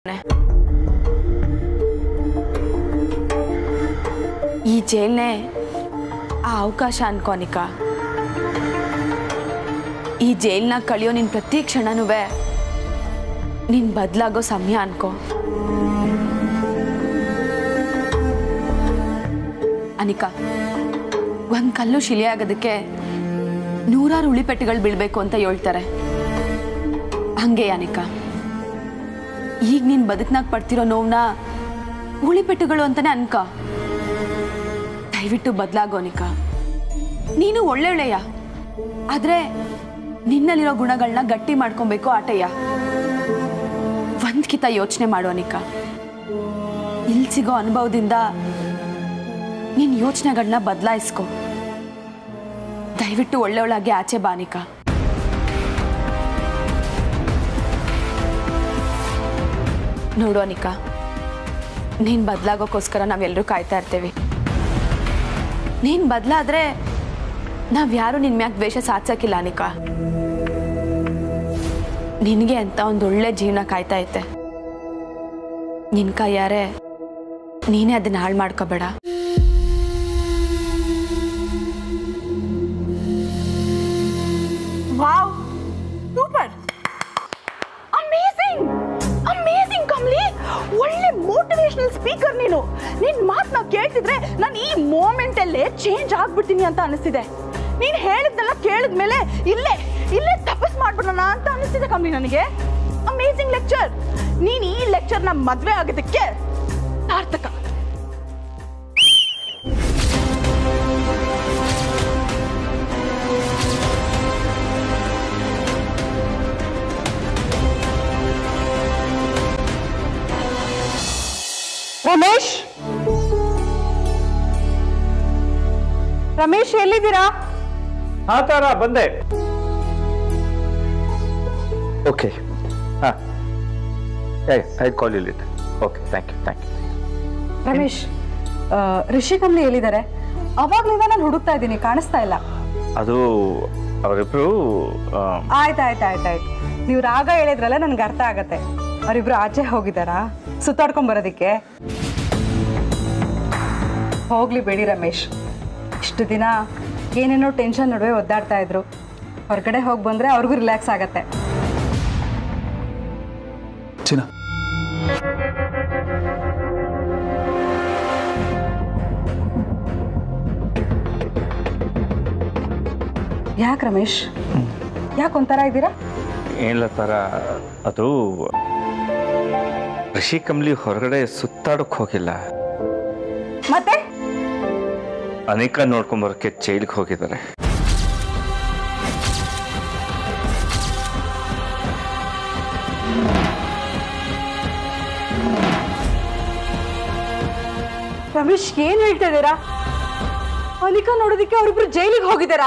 ಈ ಜೈಲ್ನೇ ಆ ಅವಕಾಶ ಅನ್ಕೋನಿಕ ಈ ಜೈಲ್ನ ಕಳಿಯೋ ನಿನ್ ಪ್ರತಿ ಕ್ಷಣನೂ ನಿನ್ ಬದಲಾಗೋ ಸಮಯ ಅನ್ಕೋ ಅನಿಕಾ ಒಂದ್ ಕಲ್ಲು ಶಿಲೆ ಆಗೋದಕ್ಕೆ ನೂರಾರು ಉಳಿಪೆಟ್ಟುಗಳು ಬೀಳ್ಬೇಕು ಅಂತ ಹೇಳ್ತಾರೆ ಹಂಗೆ ಅನಿಕಾ ಈಗ ನೀನ್ ಬದುಕ್ನಾಗ ಪಡ್ತಿರೋ ನೋವ್ನ ಉಳಿಪೆಟ್ಟುಗಳು ಅಂತಾನೆ ಅನ್ಕ ದಯವಿಟ್ಟು ಬದಲಾಗೋ ಅನಿಕಾ ನೀನು ಒಳ್ಳೆಯ ಆದ್ರೆ ನಿನ್ನಲ್ಲಿರೋ ಗುಣಗಳನ್ನ ಗಟ್ಟಿ ಮಾಡ್ಕೊಬೇಕು ಆಟಯ್ಯ ಒಂದ್ಕಿತ ಯೋಚನೆ ಮಾಡು ಅನಿಕಾ ಇಲ್ಲಿ ಸಿಗೋ ಅನುಭವದಿಂದ ನಿನ್ ಯೋಚನೆಗಳನ್ನ ಬದಲಾಯಿಸ್ಕೊ ದಯವಿಟ್ಟು ಒಳ್ಳೆಯವಳಾಗಿ ಆಚೆ ಬಾ ಅನಿಕಾ ನೋಡು ಅನಿಕಾ ನೀನ್ ಬದಲಾಗೋಕ್ಕೋಸ್ಕರ ನಾವೆಲ್ಲರೂ ಕಾಯ್ತಾ ಇರ್ತೀವಿ ನೀನ್ ಬದಲಾದ್ರೆ ನಾವ್ಯಾರು ನಿನ್ ಮ್ಯಾಗ ದ್ವೇಷ ಸಾಧಿಸಕ್ಕಿಲ್ಲ ಅನಿಕಾ ನಿನಗೆ ಅಂತ ಒಂದು ಒಳ್ಳೆ ಜೀವನ ಕಾಯ್ತಾ ಐತೆ ನಿನ್ ಕೈಯಾರೆ ನೀನೇ ಅದನ್ನ ಹಾಳು ಮಾಡ್ಕೋಬೇಡ wow super amazing amazing calmly ಒಳ್ಳೆ ಮೋಟಿವೇಶನಲ್ ಸ್ಪೀಕರ್ ನೀನು ನಿನ್ ಮಾತನ್ನ ಕೇಳ್ತಿದ್ರೆ ನಾನು ಈ ಮೂಮೆಂಟ್ ಅಲ್ಲೇ ಚೇಂಜ್ ಆಗ್ಬಿಡ್ತೀನಿ ಅಂತ ಅನಿಸ್ತಿದೆ ನೀನ್ ಹೇಳಿದ್ನೆಲ್ಲ ಕೇಳಿದ್ಮೇಲೆ ಇಲ್ಲೇ ಇಲ್ಲೇ ತಪಸ್ ಮಾಡ್ಬಿಡೋಣ ಅಂತ ಅನಿಸ್ತಿದೆ ಕಮ್ಲಿ ನನಗೆ ಅಮೇಸಿಂಗ್ ಲೆಕ್ಚರ್ ನೀನ್ ಈ ಲೆಕ್ಚರ್ನ ಮದ್ವೆ ಆಗೋದಕ್ಕೆ ಸಾರ್ಥಕ ರಮೇಶ್ ರಮೇಶ್ ಎಲ್ಲಿದ್ದೀರಾ ಹಾ ತಾರ ಬಂದೆ ಓಕೆ ಹಾ I call you late okay thank you thank you Ramesh ಆ, ರಿಷಿ ಕಂಬ್ಲಿ ಎಲ್ಲಿದ್ದಾರೆ ಅವಾಗ್ಲಿಂದ ನಾನು ಹುಡುಕ್ತಾ ಇದ್ದೀನಿ ಕಾಣಿಸ್ತಾ ಇಲ್ಲ ಅದು ಅವರಿಬ್ರು ಆಯ್ತು ಆಯ್ತು ಆಯ್ತು ಆಯ್ತು ನೀವು ರಾಗ ಹೇಳಿದ್ರಲ್ಲ ನನ್ಗೆ ಅರ್ಥ ಆಗತ್ತೆ ಅವರಿಬ್ರು ಆಚೆ ಹೋಗಿದ್ದಾರಾ ಸುತ್ತಾಡ್ಕೊಂಡ್ ಬರೋದಿಕ್ಕೆ ಹೋಗ್ಲಿ ಬಿಡಿ ರಮೇಶ್ ಇಷ್ಟು ದಿನ ಏನೇನೋ ಟೆನ್ಷನ್ ನಡುವೆ ಒದ್ದಾಡ್ತಾ ಇದ್ರು ಹೊರಗಡೆ ಹೋಗಿ ಬಂದ್ರೆ ಅವ್ರಿಗೂ ರಿಲ್ಯಾಕ್ಸ್ ಆಗತ್ತೆ ಚಿನ್ನ ಯಾಕೆ ರಮೇಶ್ ಯಾಕೆ ಒಂಥರ ಇದ್ದೀರಾ ಏನಿಲ್ಲ ತಾರ ಅದು ಋಷಿ ಕಮ್ಲಿ ಹೊರಗಡೆ ಸುತ್ತಾಡಕ್ ಹೋಗಿಲ್ಲ ಮತ್ತೆ ಅನೇಕ ನೋಡ್ಕೊಂಬರಕ್ಕೆ ಜೈಲಿಗೆ ಹೋಗಿದ್ದಾರೆ ರಮೇಶ್ ಏನ್ ಹೇಳ್ತಾ ಇದ್ದೀರಾ ಅನಿಕಾ ನೋಡೋದಿಕ್ಕೆ ಅವರಿಬ್ರು ಜೈಲಿಗೆ ಹೋಗಿದ್ದಾರಾ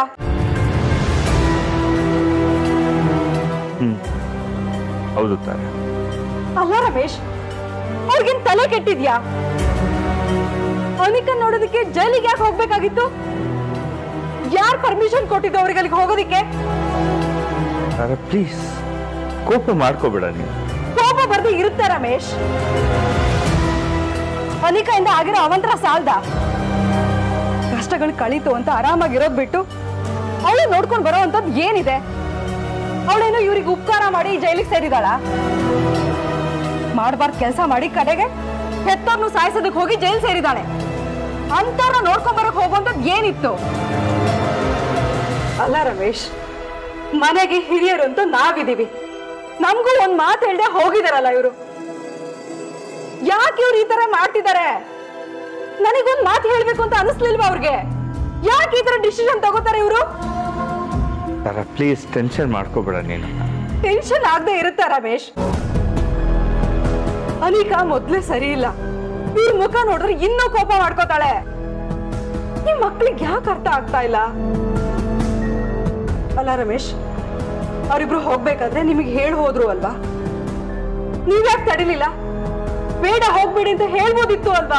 ಹ್ಮ್ ಹೌದು ತಾರ ಅಲ್ಲ ರಮೇಶ್ ಅವ್ರಿಗೇನ್ ತಲೆ ಕೆಟ್ಟಿದ್ಯಾ ಅನಿಕಾ ನೋಡೋದಕ್ಕೆ ಜೈಲಿಗೆ ಯಾಕೆ ಹೋಗ್ಬೇಕಾಗಿತ್ತು ಯಾರ್ ಪರ್ಮಿಷನ್ ಕೊಟ್ಟಿದ್ದು ಅವ್ರಿಗೆ ಅಲ್ಲಿಗೆ ಹೋಗೋದಿಕ್ಕೆ ತಾರ ಪ್ಲೀಸ್ ಕೋಪ ಮಾಡ್ಕೋಬೇಡ ನೀನು ಕೋಪ ಬರ್ದೆ ಇರುತ್ತೆ ರಮೇಶ್ ಅನಿಕಾಯಿಂದ ಆಗಿರೋ ಅವಂತರ ಸಾಲ್ದ ಕಷ್ಟಗಳು ಕಳೀತು ಅಂತ ಆರಾಮಾಗಿರೋದ್ ಬಿಟ್ಟು ಅವಳು ನೋಡ್ಕೊಂಡು ಬರೋ ಅಂತದ್ ಏನಿದೆ ಅವಳೇನು ಇವ್ರಿಗೆ ಉಪಕಾರ ಮಾಡಿ ಜೈಲಿಗೆ ಸೇರಿದಾಳ ಮಾಡಬಾರ್ದು ಕೆಲಸ ಮಾಡಿ ಕಡೆಗೆ ಹೆತ್ತವ್ರನ್ನು ಸಾಯಿಸೋದಕ್ಕೆ ಹೋಗಿ ಜೈಲ್ ಸೇರಿದಾಳೆ ಅಂತವ್ರನ್ನ ನೋಡ್ಕೊಂಡ್ ಬರಕ್ ಹೋಗುವಂತದ್ ಏನಿತ್ತು ಅಲ್ಲ ರಮೇಶ್ ಮನೆಗೆ ಹಿರಿಯರು ಅಂತ ನಾವಿದೀವಿ ನಮಗೂ ಒಂದ್ ಮಾತು ಹೇಳ್ದೆ ಹೋಗಿದಾರಲ್ಲ ಇವರು ಯಾಕೆ ಇವ್ರು ಈ ತರ ಮಾಡ್ತಿದ್ದಾರೆ ನನಗೊಂದ್ ಮಾತು ಹೇಳ್ಬೇಕು ಅಂತ ಅನಿಸ್ಲಿಲ್ವಾ ಅವ್ರಿಗೆ ಯಾಕೆ ಈ ತರ ಡಿಸಿಷನ್ ತಗೋತಾರೆ ಇವರು ತಾರ ಪ್ಲೀಸ್ ಟೆನ್ಷನ್ ಮಾಡ್ಕೋಬೇಡ ನೀನು ಟೆನ್ಷನ್ ಆಗದೆ ಇರುತ್ತಾ ರಮೇಶ್ ಅನಿಕಾ ಮೊದ್ಲೇ ಸರಿ ಇಲ್ಲ ಇವ್ರ ಮುಖ ನೋಡಿದ್ರೆ ಇನ್ನೂ ಕೋಪ ಮಾಡ್ಕೋತಾಳೆ ಈ ಮಕ್ಳಿಗೆ ಯಾಕೆ ಅರ್ಥ ಆಗ್ತಾ ಇಲ್ಲ ಅಲ್ಲ ರಮೇಶ್ ಅವರಿಬ್ರು ಹೋಗ್ಬೇಕಾದ್ರೆ ನಿಮಗೆ ಹೇಳಿ ಹೋದ್ರು ಅಲ್ವಾ ನೀವ್ಯಾಕೆ ತಡಿಲಿಲ್ಲ ಬೇಡ ಹೋಗ್ಬೇಡಿ ಅಂತ ಹೇಳ್ಬೋದಿತ್ತು ಅಲ್ವಾ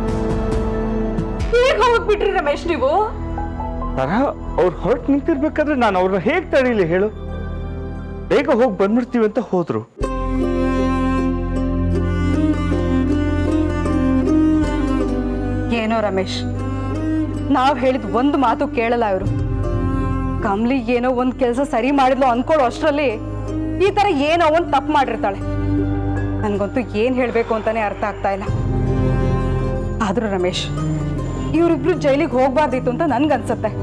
ಹೇಗ್ ಹೋಗ್ಬಿಟ್ರಿ ರಮೇಶ್ ನೀವು ತಾರ ಅವ್ರು ಹೊರಟು ನಿಂತಿರ್ಬೇಕಾದ್ರೆ ನಾನು ಅವ್ರನ್ನ ಹೇಗ್ ತಡೀಲಿ ಹೇಳು ಬೇಗ ಹೋಗಿ ಬಂದ್ಬಿಡ್ತೀವಿ ಅಂತ ಹೋದ್ರು ಏನೋ ರಮೇಶ್ ನಾವು ಹೇಳಿದ ಒಂದು ಮಾತು ಕೇಳಲ್ಲ ಇವರು ಕಮ್ಲಿ ಏನೋ ಒಂದು ಕೆಲಸ ಸರಿ ಮಾಡಿದ್ಲು ಅನ್ಕೊಳ್ಳೋ ಅಷ್ಟರಲ್ಲಿ ಈ ಥರ ಏನೋ ಒಂದು ತಪ್ಪು ಮಾಡಿರ್ತಾಳೆ ನನಗಂತೂ ಏನು ಹೇಳಬೇಕು ಅಂತಾನೆ ಅರ್ಥ ಆಗ್ತಾ ಇಲ್ಲ ಆದರೂ ರಮೇಶ್ ಇವರಿಬ್ರು ಜೈಲಿಗೆ ಹೋಗ್ಬಾರ್ದಿತ್ತು ಅಂತ ನನ್ಗನ್ಸತ್ತೆ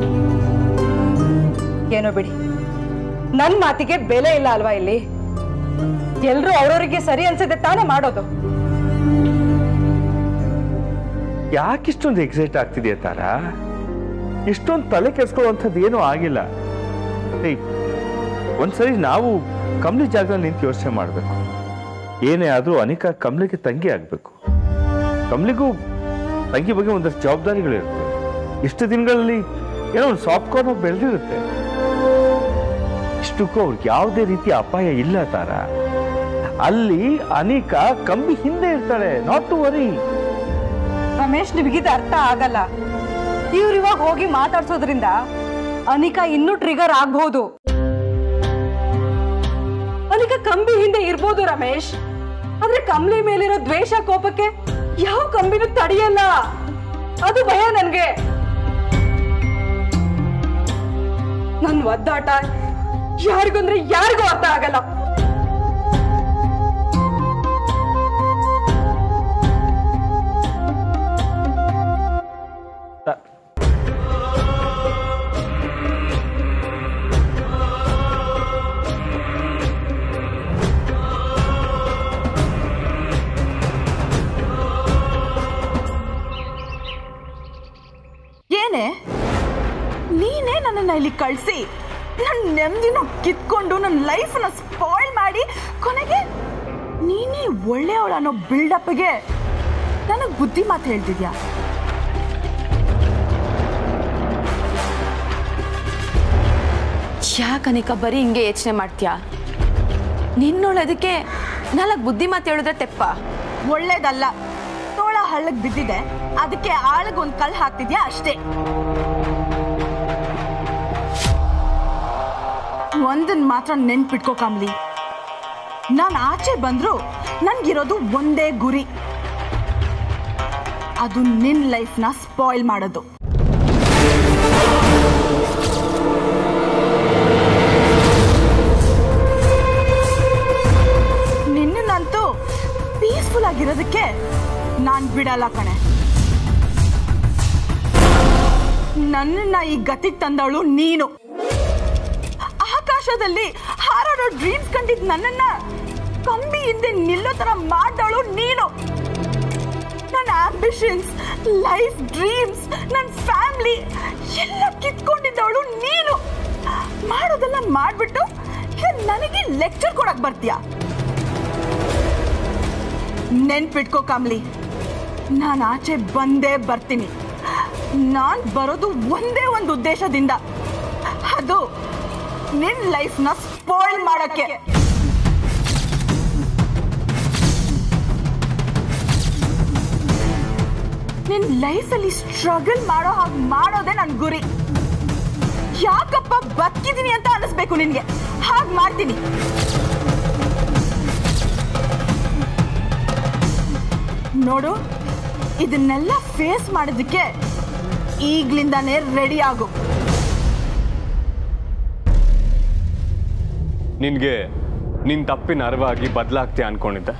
ಏನೋ ಬಿಡಿ ನನ್ನ ಮಾತಿಗೆ ಬೆಲೆ ಇಲ್ಲ ಅಲ್ವಾ ಇಲ್ಲಿ ಎಲ್ರೂ ಅವ್ರವ್ರಿಗೆ ಸರಿ ಅನ್ಸಿದೆ ತಾನೇ ಮಾಡೋದು ಯಾಕಿಷ್ಟೊಂದು ಎಕ್ಸೈಟ್ ಆಗ್ತಿದೆಯಾ ತಾರ ಇಷ್ಟೊಂದು ತಲೆ ಕೆಡ್ಸ್ಕೊಳ್ಳುವಂಥದ್ದು ಏನೂ ಆಗಿಲ್ಲ ಏಯ್ ಒಂದ್ಸರಿ ನಾವು ಕಮ್ಲಿ ಜಾಗದಲ್ಲಿ ನಿಂತು ಯೋಚನೆ ಮಾಡಬೇಕು ಏನೇ ಆದರೂ ಅನಿಕಾ ಕಮ್ಲಿಗೆ ತಂಗಿ ಆಗಬೇಕು ಕಮ್ಲಿಗೂ ತಂಗಿ ಬಗ್ಗೆ ಒಂದಷ್ಟು ಜವಾಬ್ದಾರಿಗಳಿರುತ್ತೆ ಇಷ್ಟು ದಿನಗಳಲ್ಲಿ ಏನೋ ಒಂದು ಸಾಫ್ಟ್ ಕಾರ್ನರ್ ಬೆಳೆದಿರುತ್ತೆ ಇಷ್ಟಕ್ಕೂ ಅವ್ರಿಗೆ ಯಾವುದೇ ರೀತಿಯ ಅಪಾಯ ಇಲ್ಲ ತಾರ ಅಲ್ಲಿ ಅನಿಕಾ ಕಂಬಿ ಹಿಂದೆ ಇರ್ತಾಳೆ ನಾಟ್ ಟು ವರಿ ರಮೇಶ್ ನಿಮಗಿದು ಅರ್ಥ ಆಗಲ್ಲ ಇವ್ರು ಇವಾಗ ಹೋಗಿ ಮಾತಾಡ್ಸೋದ್ರಿಂದ ಅನಿಕಾ ಇನ್ನೂ ಟ್ರಿಗರ್ ಆಗ್ಬಹುದು ಅನಿಕಾ ಕಂಬಿ ಹಿಂದೆ ಇರ್ಬೋದು ರಮೇಶ್ ಆದ್ರೆ ಕಂಬಳಿ ಮೇಲಿರೋ ದ್ವೇಷ ಕೋಪಕ್ಕೆ ಯಾವ ಕಂಬಿನೂ ತಡೆಯಲ್ಲ ಅದು ಭಯ ನನ್ಗೆ ನನ್ ಒದ್ದಾಟ ಯಾರಿಗಂದ್ರೆ ಯಾರಿಗೂ ಅರ್ಥ ಆಗಲ್ಲ ತ- ಏನೇ ನೀನೇ ನನ್ನನ್ನ ಇಲ್ಲಿ ಕಳಿಸಿ ನನ್ನ ನೆಮ್ಮದಿನ ಕಿತ್ಕೊಂಡು ನನ್ನ ಲೈಫ್ನ ಸ್ಪಾಯ್ಲ್ ಮಾಡಿ ಕೊನೆಗೆ ನೀನೇ ಒಳ್ಳೆಯವಳು ಅನ್ನೋ ಬಿಲ್ಡಪ್ಗೆ ನನಗೆ ಬುದ್ಧಿ ಮಾತು ಹೇಳ್ತಿದ್ಯಾ ಯಾಕನಿಕ ಬರೀ ಹಿಂಗೆ ಯೋಚನೆ ಮಾಡ್ತೀಯಾ ನಿನ್ನೊಳದಕ್ಕೆ ನಾಲ್ಕು ಬುದ್ಧಿ ಮಾತು ಹೇಳಿದ್ರೆ ತೆಪ್ಪ ಒಳ್ಳೇದಲ್ಲ ತೋಳ ಹಳ್ಳಕ್ ಬಿದ್ದಿದೆ ಅದಕ್ಕೆ ಆಳಗ್ ಒಂದ್ ಕಲ್ ಹಾಕ್ತಿದ್ಯಾ ಅಷ್ಟೇ ಒಂದನ್ ಮಾತ್ರ ನೆನ್ಪಿಟ್ಕೋ ಕಮ್ಲಿ ನಾನು ಆಚೆ ಬಂದ್ರು ನನ್ಗಿರೋದು ಒಂದೇ ಗುರಿ ಅದು ನಿನ್ ಲೈಫ್ನ ಸ್ಪಾಯ್ಲ್ ಮಾಡೋದು ನಿನ್ನಂತೂ ಪೀಸ್ಫುಲ್ ಆಗಿರೋದಕ್ಕೆ ನಾನ್ ಬಿಡಲ್ಲ ಕಣೆ ನನ್ನನ್ನ ಈ ಗತಿಗೆ ತಂದವಳು ನೀನು ಆಕಾಶದಲ್ಲಿ ಹಾರಾಡೋ ಡ್ರೀಮ್ಸ್ ಕಂಡಿದ್ ನನ್ನನ್ನ ಕಂಬಿ ಹಿಂದೆ ನಿಲ್ಲೋ ತರ ಮಾಡ್ದವಳು ನೀನು ನನ್ನ ಆಂಬಿಷನ್ಸ್ ಲೈಫ್ ಡ್ರೀಮ್ಸ್ ನನ್ನ ಫ್ಯಾಮಿಲಿ ಎಲ್ಲ ಕಿತ್ಕೊಂಡಿದ್ದವಳು ನೀನು ಮಾಡೋದೆಲ್ಲ ಮಾಡ್ಬಿಟ್ಟು ಈಗ ನನಗೆ ಲೆಕ್ಚರ್ ಕೊಡಕ್ ಬರ್ತೀಯಾ ನೆನ್ಪಿಟ್ಕೋ ಕಮ್ಲಿ ನಾನು ಆಚೆ ಬಂದೇ ಬರ್ತೀನಿ ನಾನು ಬರೋದು ಒಂದೇ ಒಂದು ಉದ್ದೇಶದಿಂದ ಅದು ನಿನ್ ಲೈಫ್ನ ಸ್ಪಾಯ್ಲ್ ಮಾಡಕ್ಕೆ ನಿನ್ ಲೈಫಲ್ಲಿ ಸ್ಟ್ರಗಲ್ ಮಾಡೋ ಹಾಗೆ ಮಾಡೋದೇ ನನ್ನ ಗುರಿ ಯಾಕಪ್ಪ ಬದುಕಿದೀನಿ ಅಂತ ಅನಿಸ್ಬೇಕು ನಿನ್ಗೆ ಹಾಗೆ ಮಾಡ್ತೀನಿ ನೋಡು ಇದನ್ನೆಲ್ಲ ಫೇಸ್ ಮಾಡೋದಕ್ಕೆ ಈಗ್ಲಿಂದಾನೇ ರೆಡಿ ಆಗು ನಿನಗೆ ನಿನ್ನ ತಪ್ಪಿನ ಅರಿವಾಗಿ ಬದಲಾಗ್ತೀಯ ಅನ್ಕೊಂಡಿದ್ದೆ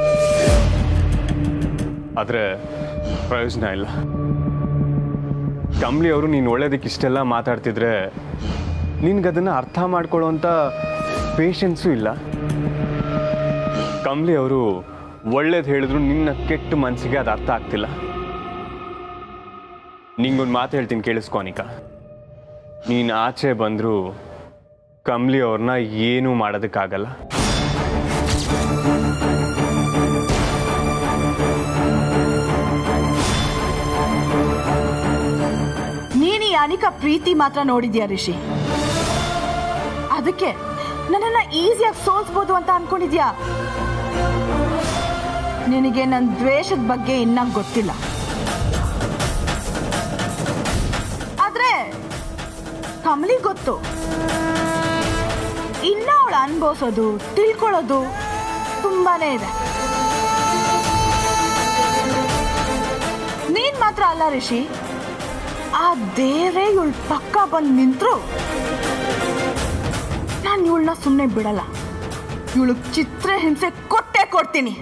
ಆದರೆ ಪ್ರಯೋಜನ ಇಲ್ಲ ಕಮ್ಲಿ ಅವರು ನೀನು ಒಳ್ಳೇದಕ್ಕೆ ಇಷ್ಟೆಲ್ಲ ಮಾತಾಡ್ತಿದ್ರೆ ನಿನ್ಗದನ್ನು ಅರ್ಥ ಮಾಡ್ಕೊಳ್ಳೋಂಥ ಪೇಷನ್ಸು ಇಲ್ಲ ಕಮ್ಲಿ ಅವರು ಒಳ್ಳೇದು ಹೇಳಿದ್ರು ನಿನ್ನ ಕೆಟ್ಟ ಮನಸ್ಸಿಗೆ ಅದು ಅರ್ಥ ಆಗ್ತಿಲ್ಲ ನಿಂಗೊಂದು ಮಾತು ಹೇಳ್ತೀನಿ ಕೇಳಿಸ್ಕೊನಿಕ ನೀನು ಆಚೆ ಬಂದರೂ ಕಮ್ಲಿ ಅವ್ರನ್ನ ಏನೂ ಮಾಡೋದಕ್ಕಾಗಲ್ಲ ನೀನು ಈ ಅನಿಕ ಪ್ರೀತಿ ಮಾತ್ರ ನೋಡಿದ್ಯಾ ರಿಷಿ ಅದಕ್ಕೆ ನನ್ನನ್ನ ಈಸಿಯಾಗಿ ಸೋಲ್ಸ್ಬೋದು ಅಂತ ಅನ್ಕೊಂಡಿದ್ಯಾ ನಿನಗೆ ನನ್ನ ದ್ವೇಷದ ಬಗ್ಗೆ ಇನ್ನ ಗೊತ್ತಿಲ್ಲ ಆದ್ರೆ ಕಮಲಿ ಗೊತ್ತು ಇನ್ನ ಅವಳು ಅನ್ಭವಿಸೋದು ತಿಳ್ಕೊಳ್ಳೋದು ತುಂಬಾನೇ ಇದೆ ನೀನ್ ಮಾತ್ರ ಅಲ್ಲ ರಿಷಿ ಆ ದೇವರೇ ಇವಳು ಪಕ್ಕ ಬಂದು ನಿಂತರು ನಾನು ಇವಳನ್ನ ಸುಮ್ಮನೆ ಬಿಡಲ್ಲ ಇವಳು ಚಿತ್ರ ಹಿಂಸೆ ಕೊಟ್ಟೆ ಕೊಡ್ತೀನಿ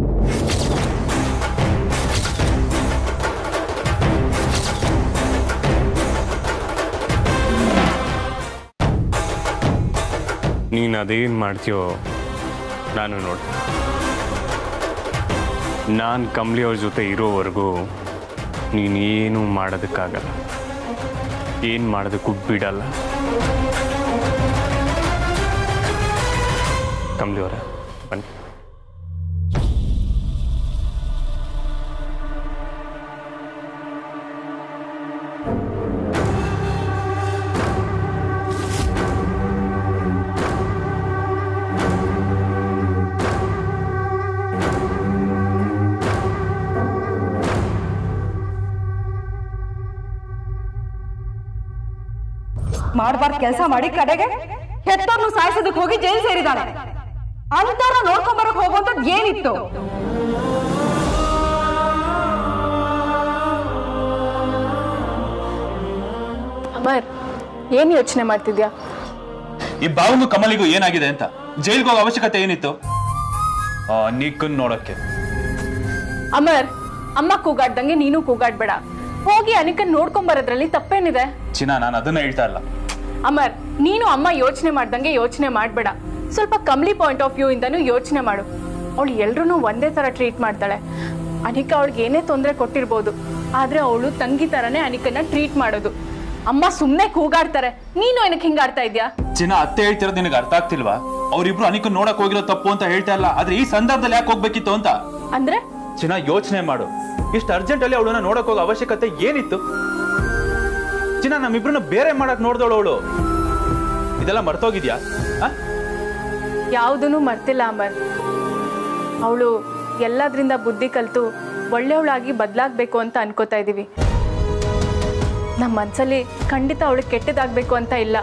ನೀನು ಅದೇನು ಮಾಡ್ತೀಯೋ ನಾನು ನೋಡ್ತೀನಿ ನಾನು ಕಮ್ಲಿ ಅವ್ರ ಜೊತೆ ಇರೋವರೆಗೂ ನೀನೇನು ಮಾಡೋದಕ್ಕಾಗಲ್ಲ ಏನು ಮಾಡೋದಕ್ಕೂ ಬಿಡಲ್ಲ ಕಮ್ಲಿ ಅವರ ಬನ್ನಿ ಮಾಡಬಾರ್ದು ಕೆಲಸ ಮಾಡಿ ಕಡೆಗೆ ಹೆತ್ತೋರ್ನು ಸಾಯಿಸೋದಕ್ಕೆ ಹೋಗಿ ಜೈಲ್ ಸೇರಿದಾಳೆ ಅಂತವ್ರನ್ನ ನೋಡ್ಕೊಂಬರಕ್ ಹೋಗುವಂಥದ್ದು ಏನಿತ್ತು ಅಮರ್ ಏನ್ ಯೋಚನೆ ಮಾಡ್ತಿದ್ಯಾ ಈ ಬಾವನು ಕಮಲಿಗೂ ಏನಾಗಿದೆ ಅಂತ ಜೈಲ್ಗೆ ಹೋಗೋ ಅವಶ್ಯಕತೆ ಏನಿತ್ತು ನಿಕ್ಕನ್ ನೋಡಕ್ಕೆ ಅಮರ್ ಅಮ್ಮ ಕೂಗಾಡ್ದಂಗೆ ನೀನು ಕೂಗಾಡ್ಬೇಡ ಹೋಗಿ ಅನಿಕನ್ ನೋಡ್ಕೊಂಡ್ ಬರೋದ್ರಲ್ಲಿ ತಪ್ಪೇನಿದೆ ಚಿನ್ನ ನಾನು ಅದನ್ನ ಹೇಳ್ತಾ ಇಲ್ಲ ಅಮರ್ ನೀನು ಅಮ್ಮ ಯೋಚನೆ ಮಾಡ್ದಂಗೆ ಯೋಚನೆ ಮಾಡ್ಬೇಡ ಸ್ವಲ್ಪ ಕಮ್ಲಿ ಪಾಯಿಂಟ್ ಆಫ್ ವ್ಯೂ ಇಂದನೂ ಯೋಚನೆ ಮಾಡು ಅವಳು ಎಲ್ರೂ ಒಂದೇ ತರ ಟ್ರೀಟ್ ಮಾಡ್ತಾಳೆ ಅನಿಕಾ ಅವಳಿಗೆ ಏನೇ ತೊಂದರೆ ಕೊಟ್ಟಿರ್ಬೋದು ಆದ್ರೆ ಅವಳು ತಂಗಿ ತರನೇ ಅನಿಕನ್ನ ಟ್ರೀಟ್ ಮಾಡೋದು ಅಮ್ಮ ಸುಮ್ನೆ ಕೂಗಾಡ್ತಾರೆ ನೀನು ಏನಕ್ಕೆ ಹಿಂಗಾಡ್ತಾ ಇದ್ಯಾ ಚಿನ್ನ ಅತ್ತೆ ಹೇಳ್ತಿರೋದು ನಿನಗೆ ಅರ್ಥ ಆಗ್ತಿಲ್ವಾ ಅವ್ರಿಬ್ರು ಅನಿಕನ್ ನೋಡಕ್ ಹೋಗಿರೋ ತಪ್ಪು ಅಂತ ಹೇಳ್ತಾ ಇಲ್ಲ ಆದ್ರೆ ಈ ಸಂದರ್ಭದಲ್ಲಿ ಯಾಕೆ ಹೋಗ್ಬೇಕಿತ್ತು ಅಂತ ಅಂದ್ರೆ ಚಿನ್ನ ಯೋಚನೆ ಮಾಡು ಇಷ್ಟು ಅರ್ಜೆಂಟ್ ಅಲ್ಲಿ ಅವಳನ್ನ ನೋಡಕ್ ಹೋಗೋ ಅವಶ್ಯಕತೆ ಏನಿತ್ತು ಚಿನ್ನ ನಮ್ಮಿಬ್ರನ್ನ ಬೇರೆ ಮಾಡಕ್ ನೋಡ್ದವಳು ಅವಳು ಇದೆಲ್ಲ ಮರ್ತೋಗಿದ್ಯಾ ಆ? ಯಾವುದೂ ಮರ್ತಿಲ್ಲ ಅಮರ್ ಅವಳು ಎಲ್ಲದ್ರಿಂದ ಬುದ್ಧಿ ಕಲಿತು ಒಳ್ಳೆಯವಳಾಗಿ ಬದಲಾಗಬೇಕು ಅಂತ ಅನ್ಕೋತಾ ಇದ್ದೀವಿ ನಮ್ಮ ಮನಸ್ಸಲ್ಲಿ ಖಂಡಿತ ಅವಳಿಗೆ ಕೆಟ್ಟದಾಗಬೇಕು ಅಂತ ಇಲ್ಲ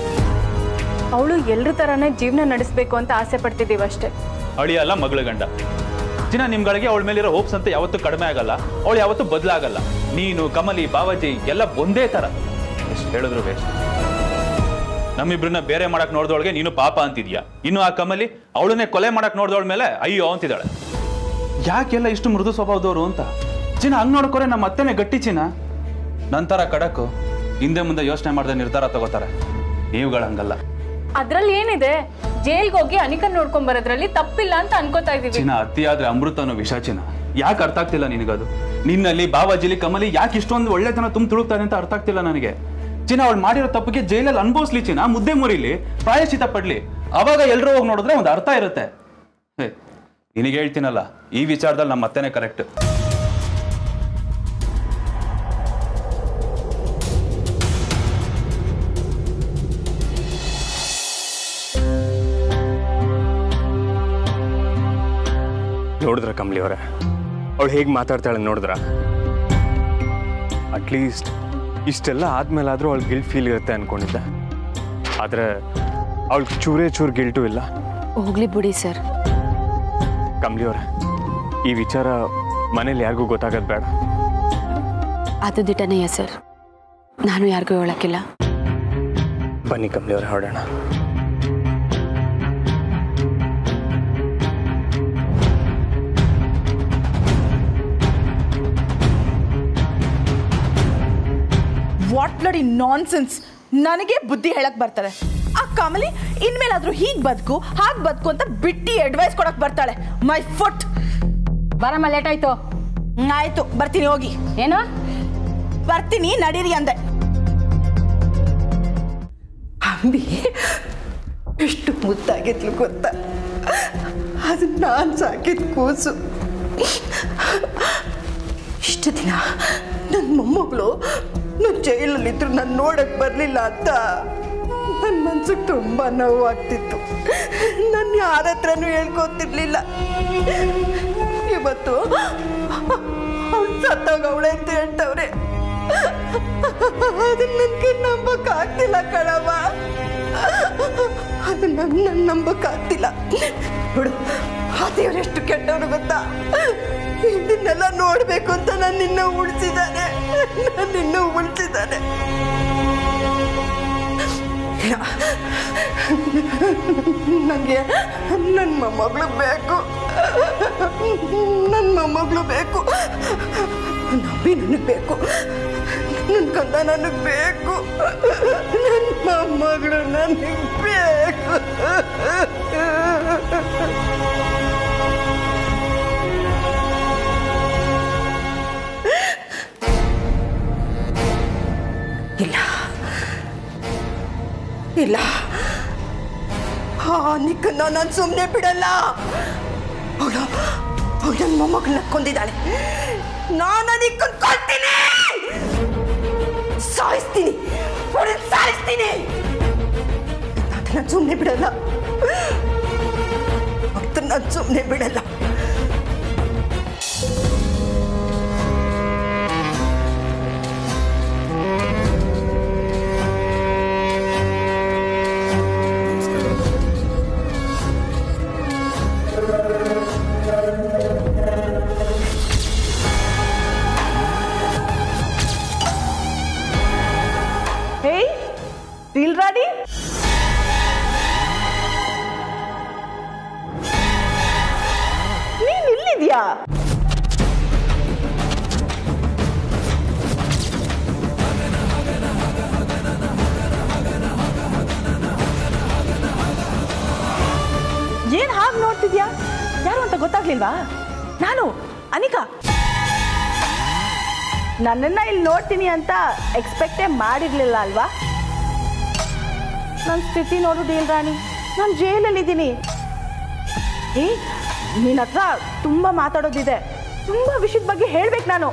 ಅವಳು ಎಲ್ರ ಥರನೇ ಜೀವನ ನಡೆಸಬೇಕು ಅಂತ ಆಸೆ ಪಡ್ತಿದ್ದೀವಿ ಅಷ್ಟೇ ಅಳಿಯ ಅಲ್ಲ ಮಗಳ ಗಂಡ ಚಿನ್ನ ನಿಮ್ಗಳಿಗೆ ಅವಳ ಮೇಲಿರೋ ಹೋಪ್ಸ್ ಅಂತ ಯಾವತ್ತೂ ಕಡಿಮೆ ಆಗಲ್ಲ ಅವಳು ಯಾವತ್ತೂ ಬದಲಾಗಲ್ಲ ನೀನು ಕಮಲಿ ಬಾವಾಜಿ ಎಲ್ಲ ಒಂದೇ ತರ ಎಷ್ಟು ಹೇಳಿದ್ರು ವೇಸ್ಟ್ ನಮ್ಮಿಬ್ರನ್ನ ಬೇರೆ ಮಾಡಕ್ ನೋಡ್ದವಳಿಗೆ ನೀನು ಪಾಪ ಅಂತಿದ್ಯಾ ಇನ್ನು ಆ ಕಮಲಿ ಅವಳನ್ನೇ ಕೊಲೆ ಮಾಡಕ್ ನೋಡ್ದವಳ ಮೇಲೆ ಅಯ್ಯೋ ಅಂತಿದ್ದಾಳೆ ಯಾಕೆಲ್ಲ ಇಷ್ಟು ಮೃದು ಸ್ವಭಾವದವರು ಅಂತ ಚಿನ್ನ ಹಂಗ್ ನೋಡ್ಕೋರೆ ನಮ್ಮ ಅತ್ತೆನೆ ಗಟ್ಟಿ ಚಿನ್ನ ನಂತರ ಕಡಕು ಹಿಂದೆ ಮುಂದೆ ಯೋಚನೆ ಮಾಡದೆ ನಿರ್ಧಾರ ತಗೋತಾರೆ ನೀವುಗಳು ಹಂಗಲ್ಲ ಅದ್ರಲ್ಲಿ ಏನಿದೆ ಜೈಲ್ಗೆ ಹೋಗಿ ಅನಿಕನ್ ನೋಡ್ಕೊಂಡ್ ಬರೋದ್ರಲ್ಲಿ ತಪ್ಪಿಲ್ಲ ಅಂತ ಅನ್ಕೋತಾ ಇದೀವಿ ಚಿನ್ನ ಅತಿಯಾದ್ರೆ ಅಮೃತ ಅನ್ನೋ ವಿಷ ಚಿನ್ನ ಯಾಕೆ ಅರ್ಥ ಆಗ್ತಿಲ್ಲ ನಿನಗದು ನಿನ್ನಲ್ಲಿ ಬಾವಾಜಿಲಿ ಕಮಲಿ ಯಾಕೆ ಇಷ್ಟೊಂದು ಒಳ್ಳೆತನ ತುಂಬ ತುಳುಕ್ತಾನೆ ಅಂತ ಅರ್ಥ ಆಗ್ತಿಲ್ಲ ನನಗೆ ಚಿನ್ನ ಅವಳು ಮಾಡಿರೋ ತಪ್ಪಿಗೆ ಜೈಲಲ್ಲಿ ಅನುಭವಿಸ್ಲಿ ಚಿನ್ನ ಮುದ್ದೆ ಮುರಿಲಿ ಪ್ರಾಯಶ್ಚಿತ ಪಡ್ಲಿ ಅವಾಗ ಎಲ್ರೂ ಹೋಗಿ ನೋಡಿದ್ರೆ ಒಂದು ಅರ್ಥ ಇರುತ್ತೆ ಹೇ ನಿನಗೆ ಹೇಳ್ತೀನಲ್ಲ ಈ ವಿಚಾರದಲ್ಲಿ ನಮ್ಮ ಅತ್ತೆನೇ ಕರೆಕ್ಟ್ ನೋಡಿದ್ರ ಕಮ್ಲಿ ಅವರೇ ಅವಳು ಹೇಗೆ ಮಾತಾಡ್ತಾಳೆ ನೋಡಿದ್ರ ಅಟ್ಲೀಸ್ಟ್ ಇಷ್ಟೆಲ್ಲ ಆದ್ಮೇಲಾದ್ರೂ ಅವಳು ಗಿಲ್ಟ್ ಫೀಲ್ ಇರುತ್ತೆ ಅನ್ಕೊಂಡಿದ್ದೆ ಆದರೆ ಅವಳಿಗೆ ಚೂರೇ ಚೂರು ಗಿಲ್ಟು ಇಲ್ಲ ಹೋಗ್ಲಿ ಬಿಡಿ ಸರ್ ಕಮ್ಲಿ ಅವರೇ ಈ ವಿಚಾರ ಮನೇಲಿ ಯಾರಿಗೂ ಗೊತ್ತಾಗೋದು ಬೇಡ ಅದು ದಿಟನೆಯ ಸರ್ ನಾನು ಯಾರಿಗೂ ಹೇಳಕ್ಕಿಲ್ಲ ಬನ್ನಿ ಕಮ್ಲಿ ಅವರೇ ಹೊರಡೋಣ ವಾಟ್ ಬ್ಲಡಿ ನಾನ್ಸೆನ್ಸ್ ನನಗೆ ಬುದ್ಧಿ ಹೇಳಕ್ ಬರ್ತಾರೆ ಆ ಕಮಲಿ ಇನ್ಮೇಲಾದ್ರೂ ಹೀಗ್ ಬದುಕು ಹಾಗ್ ಬದುಕು ಅಂತ ಬಿಟ್ಟಿ ಅಡ್ವೈಸ್ ಕೊಡಕ್ ಬರ್ತಾಳೆ ಮೈ ಫುಟ್ ಬರಮ್ಮ ಲೇಟ್ ಆಯ್ತು ಆಯ್ತು ಬರ್ತೀನಿ ಹೋಗಿ ಏನು ಬರ್ತೀನಿ ನಡೀರಿ ಅಂದೆ ಅಂಬಿ ಎಷ್ಟು ಮುದ್ದಾಗಿದ್ಲು ಗೊತ್ತಾ ಅದು ನಾನು ಸಾಕಿದ ಕೂಸು ಇಷ್ಟು ದಿನ ನನ್ನ ಮೊಮ್ಮಗಳು ನಾನು ಜೈಲಲ್ಲಿದ್ರು ನಾನು ನೋಡಕ್ ಬರಲಿಲ್ಲ ಅಂತ ನನ್ನ ಮನ್ಸಿಗೆ ತುಂಬ ನೋವಾಗ್ತಿತ್ತು ನಾನು ಯಾರ ಹತ್ರನೂ ಹೇಳ್ಕೊತಿರ್ಲಿಲ್ಲ ಇವತ್ತು ಅವ್ಳು ಸತ್ತೋಗವಳೆ ಅಂತ ಹೇಳ್ತವ್ರೆ ಅದನ್ನ ನನಗೆ ನಂಬಕ್ಕಾಗ್ತಿಲ್ಲ ಕಣವ ಅದನ್ನ ನನ್ನ ನಂಬಕ್ಕಾಗ್ತಿಲ್ಲ ನೋಡು ಆ ದೇವರೆಷ್ಟು ಕೆಟ್ಟವನು ಗೊತ್ತಾ ಇದನ್ನೆಲ್ಲ ನೋಡ್ಬೇಕು ಅಂತ ನಾನು ನಿನ್ನ ಉಳಿಸಿದ್ದಾನೆ ನಾನು ನಿನ್ನ ಉಳಿಸಿದ್ದಾನೆ ನನಗೆ ನನ್ನ ಮೊಮ್ಮಗಳು ಬೇಕು ನನ್ನ ಮೊಮ್ಮಗಳು ಬೇಕು ನಬ್ಬಿ ನನಗೆ ಬೇಕು ನನ್ನ ಕಂದ ನನಗೆ ಬೇಕು ನನ್ನ ಮೊಮ್ಮಗಳು ನನಗೆ ಬೇಕು ಇಲ್ಲ ಇಲ್ಲ ಆ ನಿಕ್ಕನ್ನ ನಾನು ಸುಮ್ಮನೆ ಬಿಡಲ್ಲ ಅವಳು ಅವಳು ನನ್ನ ಮೊಮ್ಮಗಳನ್ನ ಕೊಂದಿದ್ದಾಳೆ ನಾನು ಅದಕ್ಕೆ ಕೊಡ್ತೀನಿ ಸಾಯಿಸ್ತೀನಿ ಅವಳನ್ನ ಸಾಯಿಸ್ತೀನಿ ನಾನು ಸುಮ್ಮನೆ ಬಿಡಲ್ಲ ನಾನು ಸುಮ್ಮನೆ ಬಿಡಲ್ಲ ಹೇಯ್ ಡೀಲ್ ರಾಡಿ ನೀನ್ ಇಲ್ಲಿದ್ಯಾ ಏನ್ ಹಾಗೆ ನೋಡ್ತಿದ್ಯಾ ಯಾರು ಅಂತ ಗೊತ್ತಾಗ್ಲಿಲ್ವಾ ನಾನು ಅನಿಕಾ ನನ್ನನ್ನ ಇಲ್ಲಿ ನೋಡ್ತೀನಿ ಅಂತ ಎಕ್ಸ್ಪೆಕ್ಟೇ ಮಾಡಿರ್ಲಿಲ್ಲ ಅಲ್ವಾ ನನ್ನ ಸ್ಥಿತಿ ನೋಡು ಡೀಲ್ ರಾಣಿ ನಾನು ಜೈಲಲ್ಲಿದ್ದೀನಿ ಏ ನಿನ್ನ ಹತ್ರ ತುಂಬ ಮಾತಾಡೋದಿದೆ ತುಂಬ ವಿಷಯದ ಬಗ್ಗೆ ಹೇಳ್ಬೇಕು ನಾನು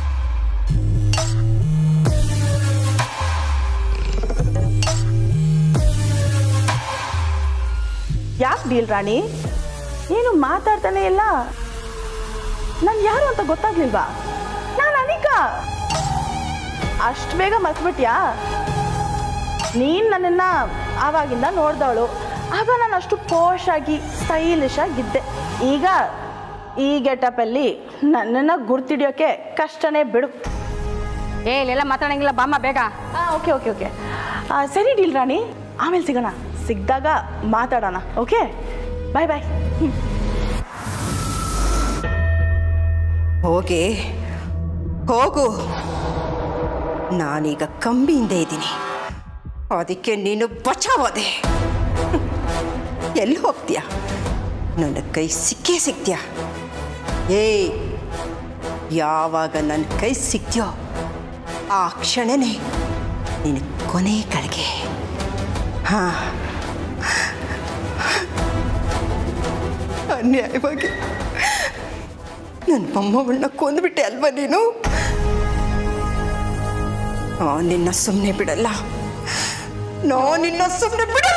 ಯಾಕೆ ಡೀಲ್ ರಾಣಿ ನೀನು ಮಾತಾಡ್ತಾನೆ ಇಲ್ಲ ನಾನು ಯಾರು ಅಂತ ಗೊತ್ತಾಗ್ಲಿಲ್ವಾ ನಾನು ಅನಿಕಾ ಅಷ್ಟು ಬೇಗ ಮರ್ತ್ಬಿಟ್ಯಾ ನೀನು ನನ್ನನ್ನು ಆವಾಗಿಂದ ನೋಡ್ದವಳು ಆಗ ನಾನು ಅಷ್ಟು ಪೋಷ್ ಆಗಿ ಸ್ಟೈಲಿಶ್ ಆಗಿದ್ದೆ ಈಗ ಈ ಗೆಟಪಲ್ಲಿ ನನ್ನನ್ನು ಗುರ್ತಿಡಿಯೋಕೆ ಕಷ್ಟನೇ ಬಿಡು ಏ ಇಲ್ಲೆಲ್ಲ ಮಾತಾಡಂಗಿಲ್ಲ ಬಾಮ್ಮ ಬೇಗ ಹಾಂ ಓಕೆ ಓಕೆ ಓಕೆ ಸರಿ ಡೀಲ್ ರಾಣಿ ಆಮೇಲೆ ಸಿಗೋಣ ಸಿಕ್ಕಿದಾಗ ಮಾತಾಡೋಣ ಓಕೆ ಬಾಯ್ ಬಾಯ್ ಹೋಗಿ ಹೋಗು ನಾನೀಗ ಕಂಬಿಯಿಂದ ಇದ್ದೀನಿ ಅದಕ್ಕೆ ನೀನು ಬಚಾವದೆ ಎಲ್ಲಿ ಹೋಗ್ತೀಯ ನನ್ನ ಕೈ ಸಿಕ್ಕೇ ಸಿಗ್ತೀಯ ಏಯ್ ಯಾವಾಗ ನನ್ನ ಕೈ ಸಿಗ್ತೀಯೋ ಆ ಕ್ಷಣನೇ ನಿನ್ನ ಕೊನೆ ಕಡೆಗೆ ಹಾ ಅನ್ಯಾಯವಾಗಿ ನನ್ನ ಮೊಮ್ಮಗಳನ್ನ ಕೊಂದ್ಬಿಟ್ಟೆ ಅಲ್ವಾ ನೀನು ಆ, ನಿನ್ನ ಸುಮ್ಮನೆ ಬಿಡಲ್ಲ ನಾ ನಿನ್ನ ಸುಮ್ಮನೆ ಬಿಡಲ್ಲ